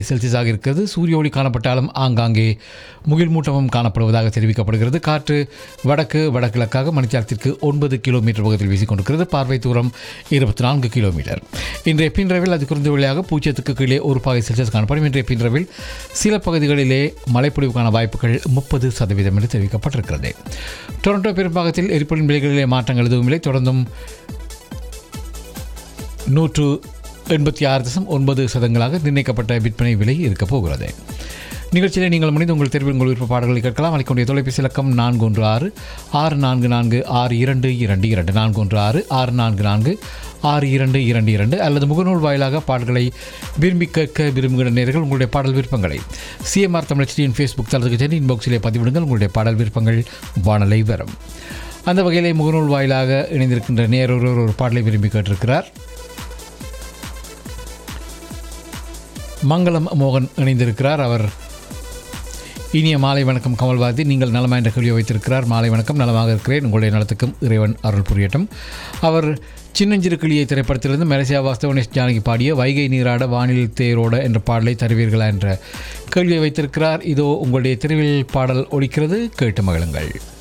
செல்சியஸாக இருக்கிறது சூரிய ஒளி காணப்பட்டாலும் ஆங்காங்கே முகில் மூட்டமும் காணப்படுவதாக தெரிவிக்கப்படுகிறது காற்று வடக்கு வடகிழக்காக மணிச்சாரத்திற்கு ஒன்பது கிலோமீட்டர் வேகத்தில் வீசிக்கொண்டிருக்கிறது பார்வை தூரம் இருபத்தி நான்கு கிலோமீட்டர் இன்றைய பின்ரவில் அது குறைந்த வழியாக பூஜ்ஜியத்துக்கு கீழே ஒரு பாகை செல்சியஸ் காணப்படும் இன்றைய பின்ரவில் சில பகுதிகளிலே மழைப்பொழிவுக்கான வாய்ப்புகள் முப்பது சதவீதம் என்று தெரிவிக்கப்பட்டிருக்கிறது டொரண்டோ பெரும்பாகத்தில் எரிபொருள் விலைகளிலே மாற்றங்கள் எதுவும் இல்லை தொடர்ந்தும் நூற்று எண்பத்தி ஆறு தசம் ஒன்பது சதங்களாக நிர்ணயிக்கப்பட்ட விற்பனை விலை இருக்கப் போகிறது நிகழ்ச்சியில் நீங்கள் முடிந்து உங்கள் தேர்வில் உங்கள் விருப்ப பாடல்களை கேட்கலாம் அளிக்கக்கூடிய தொலைபேசி இலக்கம் நான்கு ஒன்று ஆறு ஆறு நான்கு நான்கு ஆறு இரண்டு இரண்டு இரண்டு நான்கு ஒன்று ஆறு ஆறு நான்கு நான்கு ஆறு இரண்டு இரண்டு இரண்டு அல்லது முகநூல் வாயிலாக பாடல்களை விரும்பி கேட்க விரும்புகிற நேர்கள் உங்களுடைய பாடல் விருப்பங்களை சிஎம்ஆர் தமிழச்சியின் ஃபேஸ்புக் தளத்துக்கு சென்று இன்பாக்ஸிலே பதிவிடுங்கள் உங்களுடைய பாடல் விருப்பங்கள் வானலை வரும் அந்த வகையிலே முகநூல் வாயிலாக இணைந்திருக்கின்ற நேரொருவர் ஒரு பாடலை விரும்பி கேட்டிருக்கிறார் மங்களம் மோகன் இணைந்திருக்கிறார் அவர் இனிய மாலை வணக்கம் கமல்வாதி நீங்கள் நலமா என்ற கேள்வியை வைத்திருக்கிறார் மாலை வணக்கம் நலமாக இருக்கிறேன் உங்களுடைய நலத்துக்கும் இறைவன் அருள் புரியட்டும் அவர் சின்னஞ்சிறு கிளியை திரைப்படத்திலிருந்து மலேசியா வாஸ்தவனேஷ் ஜானகி பாடிய வைகை நீராட வானில் தேரோட என்ற பாடலை தருவீர்களா என்ற கேள்வியை வைத்திருக்கிறார் இதோ உங்களுடைய தெருவில் பாடல் ஒலிக்கிறது கேட்டு மகிழுங்கள்